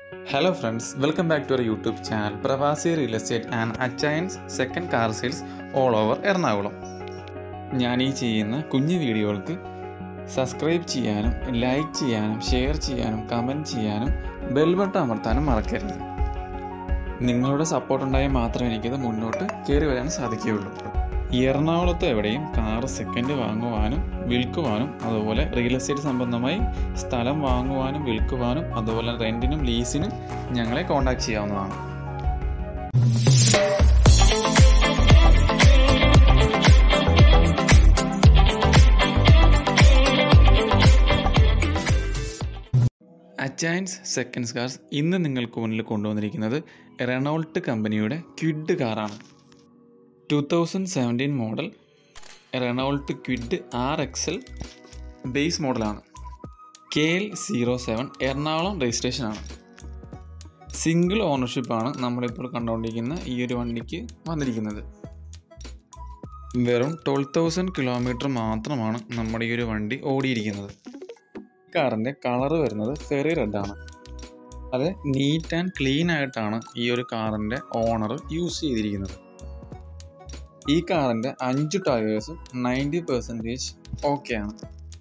hello friends welcome back to our YouTube channel Pravasi real estate and Achayans second car sales all over Ernakulam ഞാൻ ഈ ചെയ്യുന്ന കുഞ്ഞു വീഡിയോകൾക്ക് subscribe ചെയ്യാനും ലൈക്ക് ചെയ്യാനും ഷെയർ ചെയ്യാനും കമൻറ്റ് ചെയ്യാനും ബെൽ ബട്ടൺ അമർത്താനും മറക്കരുത് നിങ്ങളുടെ സപ്പോർട്ട് ഉണ്ടായാൽ മാത്രമേ എനിക്കിത് മുന്നോട്ട് കയറി വരാൻ സാധിക്കുകയുള്ളൂ ഈ എറണാകുളത്ത് എവിടെയും കാർ സെക്കൻഡ് വാങ്ങുവാനും വിൽക്കുവാനും അതുപോലെ റിയൽ എസ്റ്റേറ്റ് സംബന്ധമായി സ്ഥലം വാങ്ങുവാനും വിൽക്കുവാനും അതുപോലെ റെൻറ്റിനും ലീസിനും ഞങ്ങളെ കോൺടാക്ട് ചെയ്യാവുന്നതാണ് അച്ചയൻസ് സെക്കൻഡ് കാർസ് ഇന്ന് നിങ്ങൾക്ക് മുന്നിൽ കൊണ്ടുവന്നിരിക്കുന്നത് റെനോൾട്ട് കമ്പനിയുടെ ക്വിഡ് കാറാണ് two thousand seventeen model Renault Kwid R XL base മോഡലാണ് K L zero seven Ernakulam രജിസ്ട്രേഷനാണ് സിംഗിൾ ഓണർഷിപ്പാണ് നമ്മളിപ്പോൾ കണ്ടുകൊണ്ടിരിക്കുന്ന ഈ ഒരു വണ്ടിക്ക് വന്നിരിക്കുന്നത് വെറും ട്വൽവ് തൗസൻഡ് കിലോമീറ്റർ മാത്രമാണ് നമ്മുടെ ഈ ഒരു വണ്ടി ഓടിയിരിക്കുന്നത് കാറിൻ്റെ കളറ് വരുന്നത് ഫെറി റെഡാണ് അത് നീറ്റ് ആൻഡ് ക്ലീൻ ആയിട്ടാണ് ഈ ഒരു കാറിൻ്റെ ഓണർ യൂസ് ചെയ്തിരിക്കുന്നത് ഈ കാറിൻ്റെ അഞ്ച് ടയേഴ്സും നയൻറ്റി പെർസെൻറ്റേജ് ഓക്കെയാണ്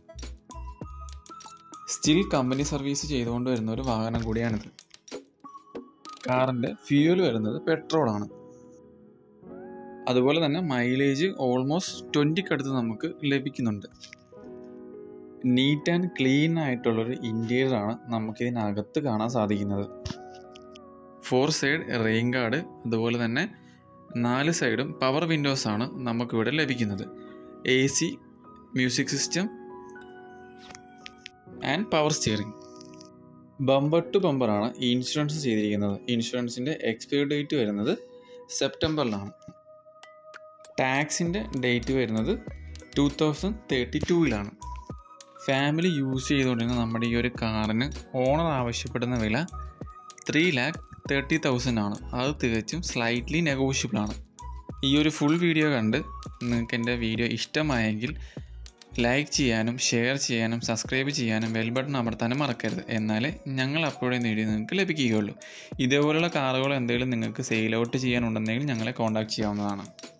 സ്റ്റിൽ കമ്പനി സർവീസ് ചെയ്തുകൊണ്ട് വരുന്ന ഒരു വാഹനം കൂടിയാണിത് കാറിൻ്റെ ഫ്യൂൽ വരുന്നത് പെട്രോളാണ് അതുപോലെ തന്നെ മൈലേജ് ഓൾമോസ്റ്റ് ട്വൻറ്റിക്കടുത്ത് നമുക്ക് ലഭിക്കുന്നുണ്ട് നീറ്റ് ആൻഡ് ക്ലീൻ ആയിട്ടുള്ളൊരു ഇൻറ്റീരിയറാണ് നമുക്കിതിനകത്ത് കാണാൻ സാധിക്കുന്നത് ഫോർ സൈഡ് റെയിൻ ഗാർഡ് അതുപോലെ തന്നെ നാല് സൈഡും പവർ വിൻഡോസ് ആണ് നമുക്കിവിടെ ലഭിക്കുന്നത് A C music system and power steering bumper to ബമ്പറാണ് ഇൻഷുറൻസ് ചെയ്തിരിക്കുന്നത് ഇൻഷുറൻസിൻ്റെ എക്സ്പയർ ഡേറ്റ് വരുന്നത് സെപ്റ്റംബറിലാണ് ടാക്സിൻ്റെ ഡേറ്റ് വരുന്നത് ടു തൗസൻഡ് തേർട്ടി ടൂവിലാണ് ഫാമിലി യൂസ് ചെയ്തുകൊണ്ടിരുന്ന നമ്മുടെ ഈ ഒരു കാറിന് ഓണർ ആവശ്യപ്പെടുന്ന വില ത്രീ ലാക്ക് തേർട്ടി തൗസൻഡ് ആണ് അത് തികച്ചും സ്ലൈറ്റ്ലി നെഗോഷ്യബിൾ ആണ് ഈ ഒരു ഫുൾ വീഡിയോ കണ്ട് നിങ്ങൾക്ക് എൻ്റെ വീഡിയോ ഇഷ്ടമായെങ്കിൽ ലൈക്ക് ചെയ്യാനും ഷെയർ ചെയ്യാനും സബ്സ്ക്രൈബ് ചെയ്യാനും ബെൽ ബട്ടൺ അമർത്താനും മറക്കരുത് എന്നാലേ ഞങ്ങൾ അപ്പോഴേ വീഡിയോ നിങ്ങൾക്ക് ലഭിക്കുകയുള്ളൂ ഇതേപോലുള്ള കാറുകൾ എന്തെങ്കിലും നിങ്ങൾക്ക് സെയിൽ ഔട്ട് ചെയ്യാനുണ്ടെങ്കിൽ ഞങ്ങളെ കോൺടാക്ട് ചെയ്യാവുന്നതാണ്